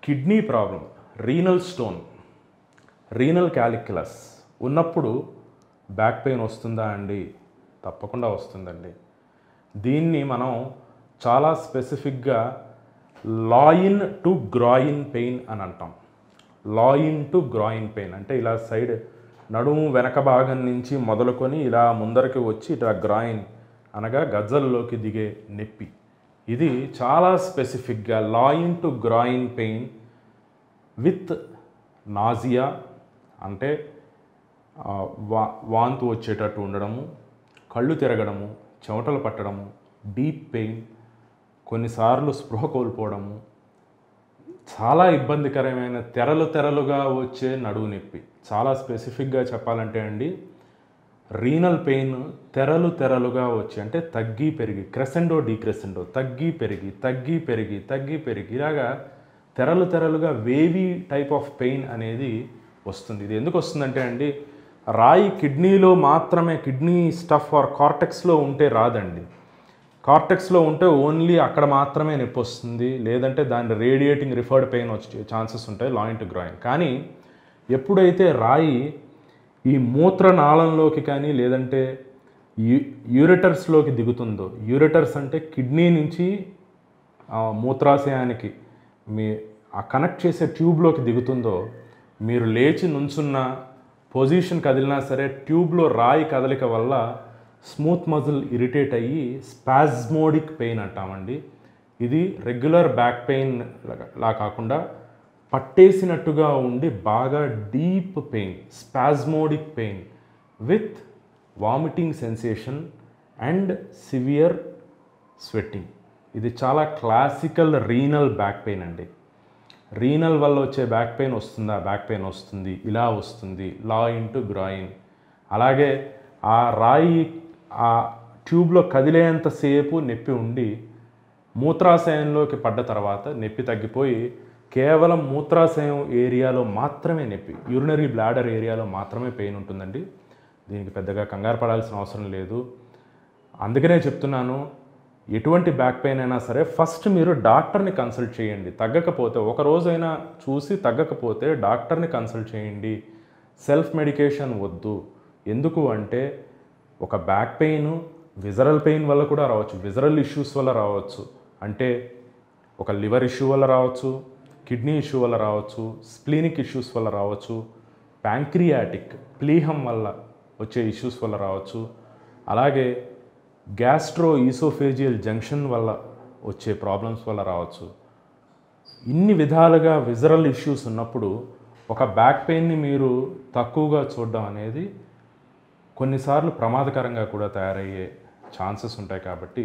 Kidney problem renal stone renal calculus ఉన్నప్పుడు back pain వస్తుందా అండి తప్పకుండా వస్తుందండి దీన్ని మనం చాలా స్పెసిఫిక్గా లాయిన్ టు గ్రాయిన్ పెయిన్ అని అంటాం లాయిన్ టు గ్రాయిన్ పెయిన్ అంటే ఇలా సైడ్ నడుము వెనక భాగం నుంచి మొదలుకొని ఇలా ముందరికి వచ్చి ఇట్లా గ్రాయిన్ అనగా గజ్జల్లోకి దిగే నొప్పి ఇది చాలా స్పెసిఫిక్గా loin to groin pain with nausea అంటే ఆ, వా వాంతు వచ్చేటట్టు ఉండడము కళ్ళు తిరగడము చెమటలు పట్టడము డీప్ పెయిన్ కొన్నిసార్లు స్పృహ కోల్పోవడము చాలా ఇబ్బందికరమైన తెరలు తెరలుగా వచ్చే నడువు నొప్పి చాలా స్పెసిఫిక్గా చెప్పాలంటే అండి రీనల్ పెయిన్ తెరలు తెరలుగా వచ్చి అంటే తగ్గి పెరిగి క్రెసెండో డీక్రెసెండో తగ్గి పెరిగి తగ్గి పెరిగి తగ్గి పెరిగి ఇలాగా తెరలు తెరలుగా వేవీ టైప్ ఆఫ్ పెయిన్ అనేది వస్తుంది ఇది ఎందుకు వస్తుందంటే అండి రాయి కిడ్నీలో మాత్రమే కిడ్నీ స్టఫ్ ఆర్ కార్టెక్స్లో ఉంటే రాదండి కార్టెక్స్లో ఉంటే ఓన్లీ అక్కడ మాత్రమే నొప్పి వస్తుంది లేదంటే దాని రేడియేటింగ్ రిఫర్డ్ పెయిన్ వచ్చే ఛాన్సెస్ ఉంటాయి లాయిన్ టు గ్రాయిన్ కానీ ఎప్పుడైతే రాయి ఈ మూత్రనాళంలోకి కానీ లేదంటే యూ యూరిటర్స్లోకి దిగుతుందో యూరిటర్స్ అంటే కిడ్నీ నుంచి ఆ మూత్రాశయానికి మీ ఆ కనెక్ట్ చేసే ట్యూబ్లోకి దిగుతుందో మీరు లేచి నుంచున్న పొజిషన్ కదిలినా సరే ట్యూబ్లో రాయి కదలిక వల్ల స్మూత్ మజిల్ ఇరిటేట్ అయ్యి స్పాజ్మోడిక్ పెయిన్ అంటామండి ఇది రెగ్యులర్ బ్యాక్ పెయిన్ లా కాకుండా పట్టేసినట్టుగా ఉండి బాగా deep pain spasmodic pain with vomiting sensation and severe sweating ఇది చాలా క్లాసికల్ రీనల్ బ్యాక్ పెయిన్ అండి రీనల్ వల్ల వచ్చే బ్యాక్ పెయిన్ వస్తుందా బ్యాక్ పెయిన్ వస్తుంది ఇలా వస్తుంది లా ఇంటూ గ్రాయిన్ అలాగే ఆ రాయి ఆ ట్యూబ్లో కదిలేంతసేపు నొప్పి ఉండి మూత్రాశయంలోకి పడ్డ తర్వాత నొప్పి తగ్గిపోయి కేవలం మూత్రాశయం ఏరియాలో మాత్రమే నొప్పి యూరినరీ బ్లాడర్ ఏరియాలో మాత్రమే పెయిన్ ఉంటుందండి దీనికి పెద్దగా కంగారు పడాల్సిన అవసరం లేదు అందుకనే చెప్తున్నాను ఎటువంటి బ్యాక్ పెయిన్ అయినా సరే ఫస్ట్ మీరు డాక్టర్ని కన్సల్ట్ చేయండి తగ్గకపోతే ఒక రోజైనా చూసి తగ్గకపోతే డాక్టర్ని కన్సల్ట్ చేయండి సెల్ఫ్ మెడికేషన్ వద్దు ఎందుకు అంటే ఒక బ్యాక్ పెయిన్ విజరల్ పెయిన్ వల్ల కూడా రావచ్చు విజరల్ ఇష్యూస్ వల్ల రావచ్చు అంటే ఒక లివర్ ఇష్యూ వల్ల రావచ్చు కిడ్నీ ఇష్యూ వల్ల రావచ్చు స్ప్లీనిక్ ఇష్యూస్ వల్ల రావచ్చు ప్యాంక్రియాటిక్ ప్లీహం వల్ల వచ్చే ఇష్యూస్ వల్ల రావచ్చు అలాగే గ్యాస్ట్రో ఈసోఫేజియల్ జంక్షన్ వల్ల వచ్చే ప్రాబ్లమ్స్ వల్ల రావచ్చు ఇన్ని విధాలుగా విజరల్ ఇష్యూస్ ఉన్నప్పుడు ఒక బ్యాక్ పెయిన్ని మీరు తక్కువగా చూడడం అనేది కొన్నిసార్లు ప్రమాదకరంగా కూడా తయారయ్యే ఛాన్సెస్ ఉంటాయి కాబట్టి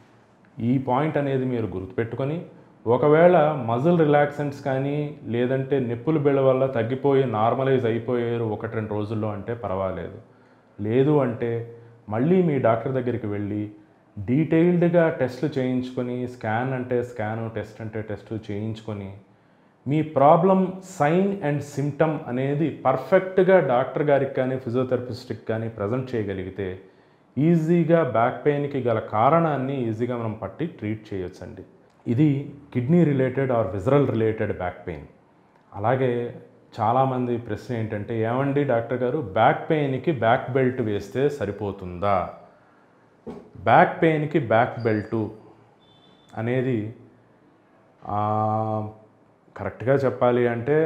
ఈ పాయింట్ అనేది మీరు గుర్తుపెట్టుకొని ఒకవేళ మజిల్ రిలాక్సెంట్స్ కానీ లేదంటే నొప్పుల బిళ్ళ వల్ల తగ్గిపోయి నార్మలైజ్ అయిపోయారు ఒకటి రెండు రోజుల్లో అంటే పర్వాలేదు లేదు అంటే మళ్ళీ మీ డాక్టర్ దగ్గరికి వెళ్ళి డీటెయిల్డ్గా టెస్ట్లు చేయించుకొని స్కాన్ అంటే స్కాన్ టెస్ట్ అంటే టెస్ట్ చేయించుకొని మీ ప్రాబ్లం సైన్ అండ్ సిమ్టమ్ అనేది పర్ఫెక్ట్గా డాక్టర్ గారికి కానీ ఫిజియోథెరపిస్ట్కి కానీ ప్రజెంట్ చేయగలిగితే ఈజీగా బ్యాక్ పెయిన్కి గల కారణాన్ని ఈజీగా మనం పట్టి ట్రీట్ చేయొచ్చండి ఇది kidney related or visceral related back pain అలాగే చాలామంది ప్రశ్న ఏంటంటే ఏమండి డాక్టర్ గారు బ్యాక్ పెయిన్కి బ్యాక్ బెల్ట్ వేస్తే సరిపోతుందా బ్యాక్ పెయిన్కి బ్యాక్ బెల్టు అనేది ఆ, కరెక్ట్గా చెప్పాలి అంటే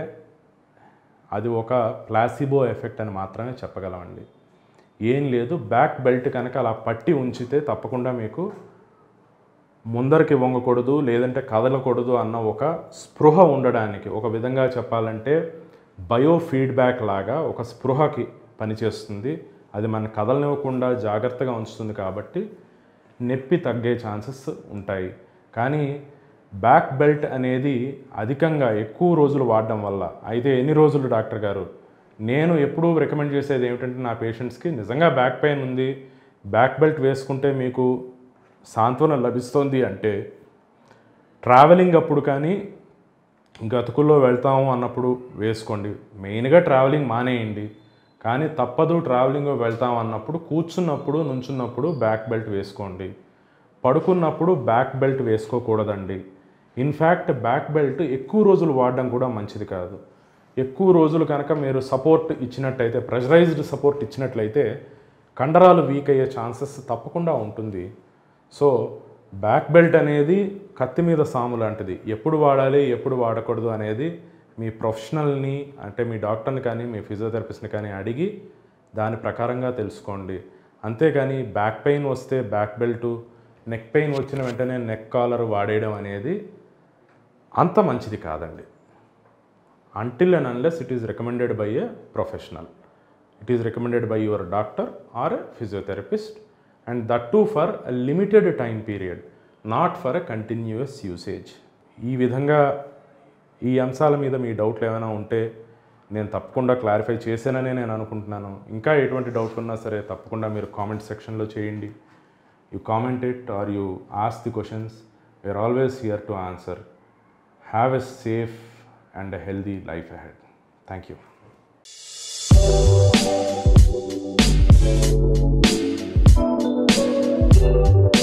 అది ఒక ప్లాసిబో ఎఫెక్ట్ అని మాత్రమే చెప్పగలమండి ఏం లేదు బ్యాక్ బెల్ట్ కనుక అలా పట్టి ఉంచితే తప్పకుండా మీకు ముందరికి వంగకూడదు లేదంటే కదలకూడదు అన్న ఒక స్పృహ ఉండడానికి ఒక విధంగా చెప్పాలంటే బయో ఫీడ్బ్యాక్ లాగా ఒక స్పృహకి పనిచేస్తుంది అది మన కదలనివ్వకుండా జాగ్రత్తగా ఉంచుతుంది కాబట్టి నొప్పి తగ్గే ఛాన్సెస్ ఉంటాయి కానీ బ్యాక్ బెల్ట్ అనేది అధికంగా ఎక్కువ రోజులు వాడడం వల్ల అయితే ఎన్ని రోజులు డాక్టర్ గారు నేను ఎప్పుడూ రికమెండ్ చేసేది ఏమిటంటే నా పేషెంట్స్కి నిజంగా బ్యాక్ పెయిన్ ఉంది బ్యాక్ బెల్ట్ వేసుకుంటే మీకు సాంత్వన లభిస్తోంది అంటే ట్రావెలింగ్ అప్పుడు కానీ గతుకుల్లో వెళ్తాము అన్నప్పుడు వేసుకోండి మెయిన్గా ట్రావెలింగ్ మానేయండి కానీ తప్పదు ట్రావెలింగ్ వెళ్తాం అన్నప్పుడు కూర్చున్నప్పుడు నుంచున్నప్పుడు బ్యాక్ బెల్ట్ వేసుకోండి పడుకున్నప్పుడు బ్యాక్ బెల్ట్ వేసుకోకూడదండి ఇన్ఫ్యాక్ట్ బ్యాక్ బెల్ట్ ఎక్కువ రోజులు వాడడం కూడా మంచిది కాదు ఎక్కువ రోజులు కనుక మీరు సపోర్ట్ ఇచ్చినట్టయితే ప్రెషరైజ్డ్ సపోర్ట్ ఇచ్చినట్లయితే కండరాలు వీక్ అయ్యే ఛాన్సెస్ తప్పకుండా ఉంటుంది సో బ్యాక్ బెల్ట్ అనేది కత్తి మీద సాము లాంటిది ఎప్పుడు వాడాలి ఎప్పుడు వాడకూడదు అనేది మీ ప్రొఫెషనల్ని అంటే మీ డాక్టర్ని కానీ మీ ఫిజియోథెరపిస్ట్ని కానీ అడిగి దాని ప్రకారంగా తెలుసుకోండి అంతేగాని బ్యాక్ పెయిన్ వస్తే బ్యాక్ బెల్ట్ నెక్ పెయిన్ వచ్చిన వెంటనే నెక్ కాలర్ వాడేయడం అనేది అంత మంచిది కాదండి until and unless it is recommended by a professional. It is recommended by your doctor or a physiotherapist and that too for a limited time period, not for a continuous usage. ఈ విధంగా ఈ అంశాల మీద మీ డౌట్లు ఏమైనా ఉంటే నేను తప్పకుండా క్లారిఫై చేశానని నేను అనుకుంటున్నాను ఇంకా ఎటువంటి డౌట్లు ఉన్నా సరే తప్పకుండా మీరు కామెంట్ సెక్షన్లో చేయండి you comment it or you ask the questions we are always here to answer have a safe and a healthy life ahead. Thank you.